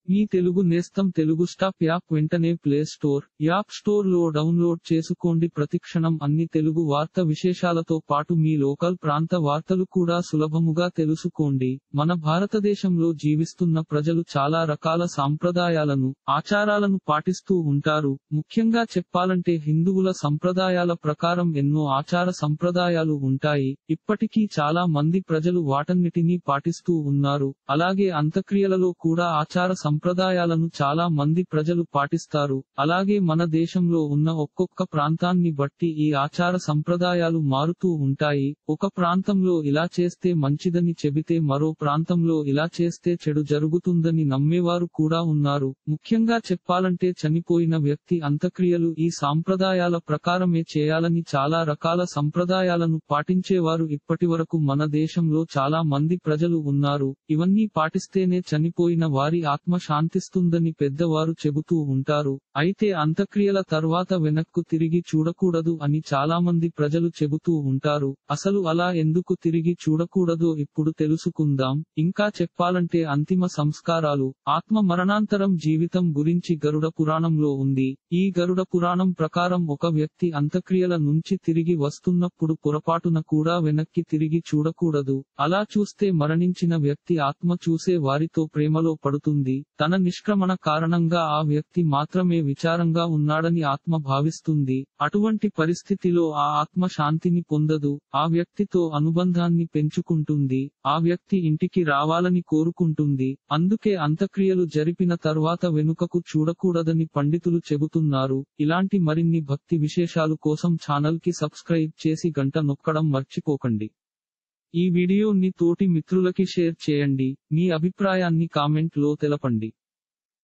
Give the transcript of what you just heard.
మీ తెలుగు నేస్తం Telugu stop app వెంటనే play store app store లో డౌన్లోడ్ చేసుకోండి ప్రతిక్షణం అన్ని తెలుగు వార్త విశేషాలతో పాటు మీ లోకల్ ప్రాంత వార్తలు కూడా సులభముగా తెలుసుకోండి మన భారతదేశంలో జీవిస్తున్న ప్రజలు చాలా రకాల సాంప్రదాయాలను ఆచారాలను పాటిస్తూ ఉంటారు ముఖ్యంగా చెప్పాలంటే హిందువుల సంప్రదాయాల ప్రకారం ఎన్నో ఆచార సంప్రదాయాలు ఉంటాయి ఇప్పటికీ చాలా మంది ప్రజలు వాటన్నిటినీ పాటిస్తూ ఉన్నారు అలాగే అంత్యక్రియలలో కూడా ఆచార సంప్రదాయాలను చాలా మంది ప్రజలు పాటిస్తారు అలాగే మన దేశంలో ఉన్న ఒక్కొక్క ప్రాంతాన్ని బట్టి ఈ ఆచార సంప్రదాయాలు మారుతూ ఉంటాయి ఒక ప్రాంతంలో ఇలా చేస్తే మంచిదని చెబితే మరో ప్రాంతంలో ఇలా చేస్తే చెడు జరుగుతుందని నమ్మేవారు కూడా ఉన్నారు ముఖ్యంగా చెప్పాలంటే చనిపోయిన వ్యక్తి అంత్యక్రియలు ఈ సాంప్రదాయాల ప్రకారమే చేయాలని చాలా రకాల సంప్రదాయాలను పాటించేవారు ఇప్పటివరకు మన దేశంలో చాలా మంది ప్రజలు ఉన్నారు ఇవన్నీ పాటిస్తేనే చనిపోయిన వారి ఆత్మ శాంతిస్తుందని పెద్దవారు చెబుతూ ఉంటారు అయితే అంత్యక్రియల తర్వాత వెనక్కు తిరిగి చూడకూడదు అని చాలా మంది ప్రజలు చెబుతూ ఉంటారు అసలు అలా ఎందుకు తిరిగి చూడకూడదో ఇప్పుడు తెలుసుకుందాం ఇంకా చెప్పాలంటే అంతిమ సంస్కారాలు ఆత్మ మరణాంతరం జీవితం గురించి గరుడ పురాణంలో ఉంది ఈ గరుడ పురాణం ప్రకారం ఒక వ్యక్తి అంత్యక్రియల నుంచి తిరిగి వస్తున్నప్పుడు పొరపాటున కూడా వెనక్కి తిరిగి చూడకూడదు అలా చూస్తే మరణించిన వ్యక్తి ఆత్మ చూసే వారితో ప్రేమలో పడుతుంది తన నిష్క్రమణ కారణంగా ఆ వ్యక్తి మాత్రమే విచారంగా ఉన్నాడని ఆత్మ భావిస్తుంది అటువంటి పరిస్థితిలో ఆ ఆత్మ శాంతిని పొందదు ఆ వ్యక్తితో అనుబంధాన్ని పెంచుకుంటుంది ఆ వ్యక్తి ఇంటికి రావాలని కోరుకుంటుంది అందుకే అంత్యక్రియలు జరిపిన తర్వాత వెనుకకు చూడకూడదని పండితులు చెబుతున్నారు ఇలాంటి మరిన్ని భక్తి విశేషాలు కోసం ఛానల్ కి సబ్స్క్రైబ్ చేసి గంట నొక్కడం మర్చిపోకండి ఈ వీడియోని తోటి మిత్రులకి షేర్ చేయండి మీ అభిప్రాయాన్ని కామెంట్ లో తెలపండి